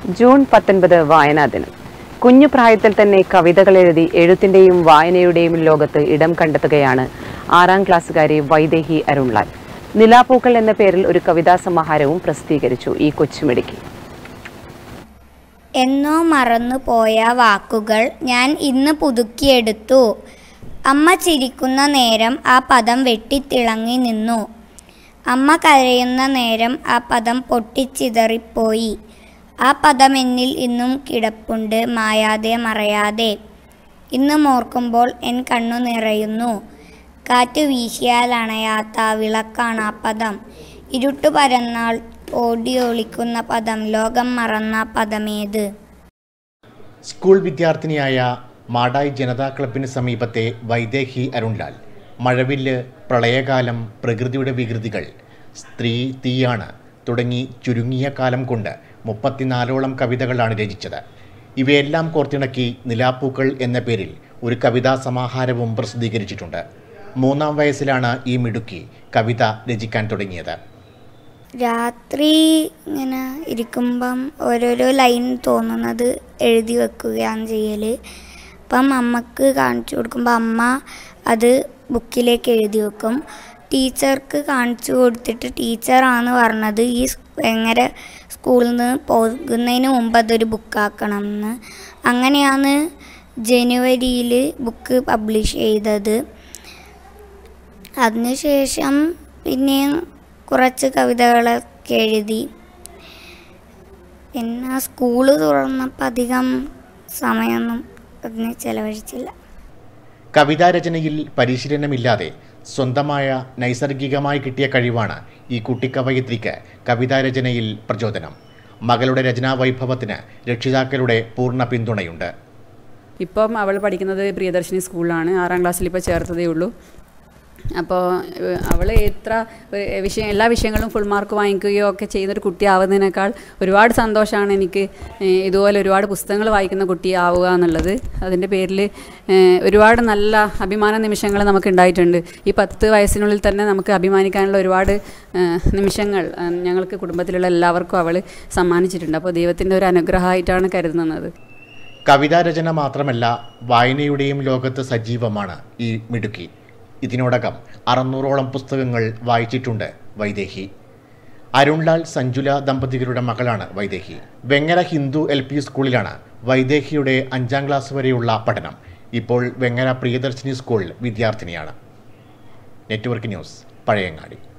June പത്തൊൻപത് വായനാ ദിനം കുഞ്ഞു പ്രായത്തിൽ തന്നെ കവിതകൾ എഴുതി എഴുത്തിന്റെയും വായനയുടെയും ലോകത്ത് ഇടം കണ്ടെത്തുകയാണ് ആറാം ക്ലാസ്സുകാരി വൈദേഹി അരുൺലാൽ നിലാപ്പൂക്കൾ എന്ന പേരിൽ ഒരു കവിതാ സമാഹാരവും പ്രസിദ്ധീകരിച്ചു ഈ കൊച്ചുമിടുക്കി എന്നോ മറന്നു പോയ വാക്കുകൾ ഞാൻ ഇന്ന് പുതുക്കിയെടുത്തു അമ്മ ചിരിക്കുന്ന നേരം ആ പദം വെട്ടിത്തിളങ്ങി നിന്നു അമ്മ കരയുന്ന നേരം ആ പദം പൊട്ടിച്ചിതറിപ്പോയി ആ പദം എന്നിൽ ഇന്നും കിടപ്പുണ്ട് മായാതെ മറയാതെ ഇന്ന് ഓർക്കുമ്പോൾ എൻ കണ്ണു നിറയുന്നു കാറ്റ് വീശിയാൽ അണയാത്ത വിളക്കാണ് ആ പദം ഇരുട്ടു പരന്നാൾ ഓടി ഒളിക്കുന്ന പദം ലോകം മറന്ന പദമേത് സ്കൂൾ വിദ്യാർത്ഥിനിയായ മാടായി ജനതാ ക്ലബിന് സമീപത്തെ വൈദേഹി അരുൺലാൽ മഴവില്ല് പ്രളയകാലം പ്രകൃതിയുടെ വികൃതികൾ സ്ത്രീ തീയാണ് തുടങ്ങി ചുരുങ്ങിയ കാലം കൊണ്ട് മുപ്പത്തിനാലോളം കവിതകളാണ് രചിച്ചത് ഇവയെല്ലാം കോർത്തിണക്കി നിലാപ്പൂക്കൾ എന്ന പേരിൽ ഒരു കവിതാ സമാഹാരവും പ്രസിദ്ധീകരിച്ചിട്ടുണ്ട് മൂന്നാം വയസ്സിലാണ് ഈ മിടുക്കി കവിത രചിക്കാൻ തുടങ്ങിയത് രാത്രി ഇങ്ങനെ ഇരിക്കുമ്പം ഓരോരോ ലൈൻ തോന്നുന്നത് എഴുതി വെക്കുകയാണ് ചെയ്യൽ അപ്പം അമ്മക്ക് കാണിച്ചു കൊടുക്കുമ്പോൾ അമ്മ അത് ബുക്കിലേക്ക് എഴുതി വെക്കും ടീച്ചർക്ക് കാണിച്ചു കൊടുത്തിട്ട് ടീച്ചറാണ് പറഞ്ഞത് ഈ സ് എങ്ങനെ സ്കൂളിൽ നിന്ന് പോകുന്നതിന് മുമ്പ് അതൊരു ബുക്കാക്കണം എന്ന് അങ്ങനെയാണ് ജനുവരിയിൽ ബുക്ക് പബ്ലിഷ് ചെയ്തത് അതിനുശേഷം പിന്നെയും കുറച്ച് കവിതകളൊക്കെ എഴുതി പിന്നെ സ്കൂള് തുറന്നപ്പോൾ അധികം സമയമൊന്നും അതിന് ചിലവഴിച്ചില്ല കവിതാരചനയിൽ പരിശീലനമില്ലാതെ സ്വന്തമായ നൈസർഗികമായി കിട്ടിയ കഴിവാണ് ഈ കുട്ടിക്കവയിത്രിക്ക് കവിതാരചനയിൽ പ്രചോദനം മകളുടെ രചനാ വൈഭവത്തിന് രക്ഷിതാക്കളുടെ പൂർണ്ണ പിന്തുണയുണ്ട് ഇപ്പം അവൾ പഠിക്കുന്നത് പ്രിയദർശിനി സ്കൂളിലാണ് ആറാം ക്ലാസ്സിൽ ഇപ്പോൾ ചേർത്തതേ ഉള്ളൂ അപ്പോൾ അവൾ എത്ര ഏഹ്, വിഷയം എല്ലാ വിഷയങ്ങളും ഫുൾ മാർക്ക് വാങ്ങിക്കുകയോ ഒക്കെ ചെയ്യുന്നൊരു കുട്ടിയാവുന്നതിനേക്കാൾ ഒരുപാട് സന്തോഷമാണ് എനിക്ക് ഏഹ്, ഇതുപോലെ ഒരുപാട് പുസ്തകങ്ങൾ വായിക്കുന്ന കുട്ടിയാവുക എന്നുള്ളത് അതിൻ്റെ പേരിൽ ഏഹ്, ഒരുപാട് നല്ല അഭിമാന നിമിഷങ്ങൾ നമുക്ക് ഉണ്ടായിട്ടുണ്ട് ഈ പത്ത് വയസ്സിനുള്ളിൽ തന്നെ നമുക്ക് അഭിമാനിക്കാനുള്ള ഒരുപാട് ഏഹ്, നിമിഷങ്ങൾ ഏഹ്, ഞങ്ങൾക്ക് കുടുംബത്തിലുള്ള എല്ലാവർക്കും അവൾ സമ്മാനിച്ചിട്ടുണ്ട് അപ്പോൾ ദൈവത്തിൻ്റെ ഒരു അനുഗ്രഹമായിട്ടാണ് കരുതുന്നത് കവിതാരചന മാത്രമല്ല വായനയുടെയും ലോകത്ത് സജീവമാണ് ഈ മിടുക്കി ഇതിനോടകം അറുന്നൂറോളം പുസ്തകങ്ങൾ വായിച്ചിട്ടുണ്ട് വൈദേഹി അരുൺലാൽ സഞ്ജുല ദമ്പതികളുടെ മകളാണ് വൈദേഹി വെങ്ങര ഹിന്ദു എൽ പി സ്കൂളിലാണ് വൈദേഹിയുടെ അഞ്ചാം ക്ലാസ് വരെയുള്ള പഠനം ഇപ്പോൾ വെങ്ങര പ്രിയദർശിനി സ്കൂൾ വിദ്യാർത്ഥിനിയാണ് നെറ്റ്വർക്ക് ന്യൂസ് പഴയങ്ങാടി